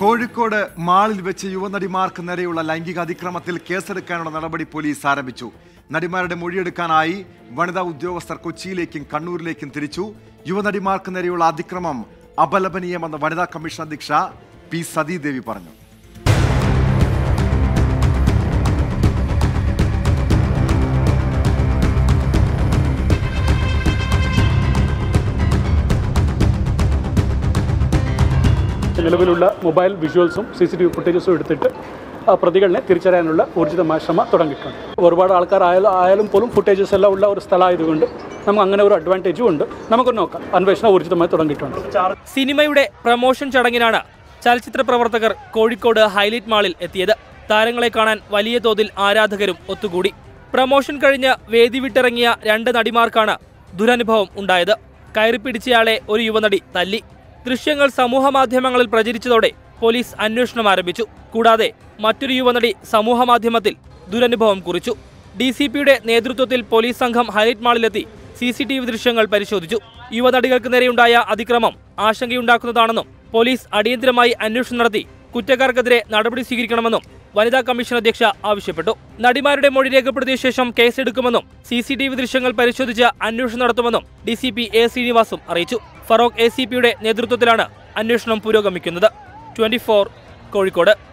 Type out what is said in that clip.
കോഴിക്കോട് മാളിൽ വെച്ച് യുവനടിമാർക്ക് നേരെയുള്ള ലൈംഗിക അതിക്രമത്തിൽ കേസെടുക്കാനുള്ള നടപടി പോലീസ് ആരംഭിച്ചു നടിമാരുടെ മൊഴിയെടുക്കാനായി വനിതാ ഉദ്യോഗസ്ഥർ കൊച്ചിയിലേക്കും കണ്ണൂരിലേക്കും തിരിച്ചു യുവനടിമാർക്ക് നേരെയുള്ള അതിക്രമം അപലപനീയമെന്ന് വനിതാ കമ്മീഷൻ അധ്യക്ഷ പി സതീദേവി പറഞ്ഞു നിലവിലുള്ള മൊബൈൽ വിഷ്വൽസും സി സി ടി വി ഫുട്ടേജസും എടുത്തിട്ട് ആ പ്രതികളെ തിരിച്ചറിയാനുള്ള ഊർജിതമായ ശ്രമം തുടങ്ങിയിട്ടുണ്ട് ഒരുപാട് ആൾക്കാർ ആയാലും ആയാലും പോലും ഫുട്ടേജസ് എല്ലാം ഉള്ള ഒരു സ്ഥലമായതുകൊണ്ട് നമുക്ക് അങ്ങനെ ഒരു അഡ്വാൻറ്റേജും ഉണ്ട് നമുക്ക് നോക്കാം അന്വേഷണം ഊർജിതമായി തുടങ്ങിയിട്ടുണ്ട് സിനിമയുടെ പ്രമോഷൻ ചടങ്ങിനാണ് ചലച്ചിത്ര പ്രവർത്തകർ കോഴിക്കോട് ഹൈലൈറ്റ് മാളിൽ എത്തിയത് താരങ്ങളെ കാണാൻ വലിയ തോതിൽ ആരാധകരും ഒത്തുകൂടി പ്രമോഷൻ കഴിഞ്ഞ് വേദി വിട്ടിറങ്ങിയ രണ്ട് നടിമാർക്കാണ് ദുരനുഭവം ഉണ്ടായത് കയറിപ്പിടിച്ചയാളെ ഒരു യുവനടി തല്ലി ദൃശ്യങ്ങൾ സമൂഹമാധ്യമങ്ങളിൽ പ്രചരിച്ചതോടെ പോലീസ് അന്വേഷണം ആരംഭിച്ചു കൂടാതെ മറ്റൊരു യുവനടി സമൂഹമാധ്യമത്തിൽ ദുരനുഭവം കുറിച്ചു ഡി സി പിയുടെ നേതൃത്വത്തിൽ പോലീസ് സംഘം ഹൈലൈറ്റ് മാളിലെത്തി സി സി ടി വി ദൃശ്യങ്ങൾ പരിശോധിച്ചു യുവനടികൾക്ക് നേരെയുണ്ടായ അതിക്രമം ആശങ്കയുണ്ടാക്കുന്നതാണെന്നും പോലീസ് അടിയന്തരമായി അന്വേഷണം നടത്തി കുറ്റക്കാർക്കെതിരെ നടപടി സ്വീകരിക്കണമെന്നും വനിതാ കമ്മീഷൻ അധ്യക്ഷ ആവശ്യപ്പെട്ടു നടിമാരുടെ മൊഴി രേഖപ്പെടുത്തിയ ശേഷം കേസെടുക്കുമെന്നും സി സി ടി വി ദൃശ്യങ്ങൾ പരിശോധിച്ച് അന്വേഷണം നടത്തുമെന്നും ഡി സി പി എ ശ്രീനിവാസും അറിയിച്ചു ഫറോക്ക് എ സി പിയുടെ നേതൃത്വത്തിലാണ് അന്വേഷണം പുരോഗമിക്കുന്നത് ട്വന്റി കോഴിക്കോട്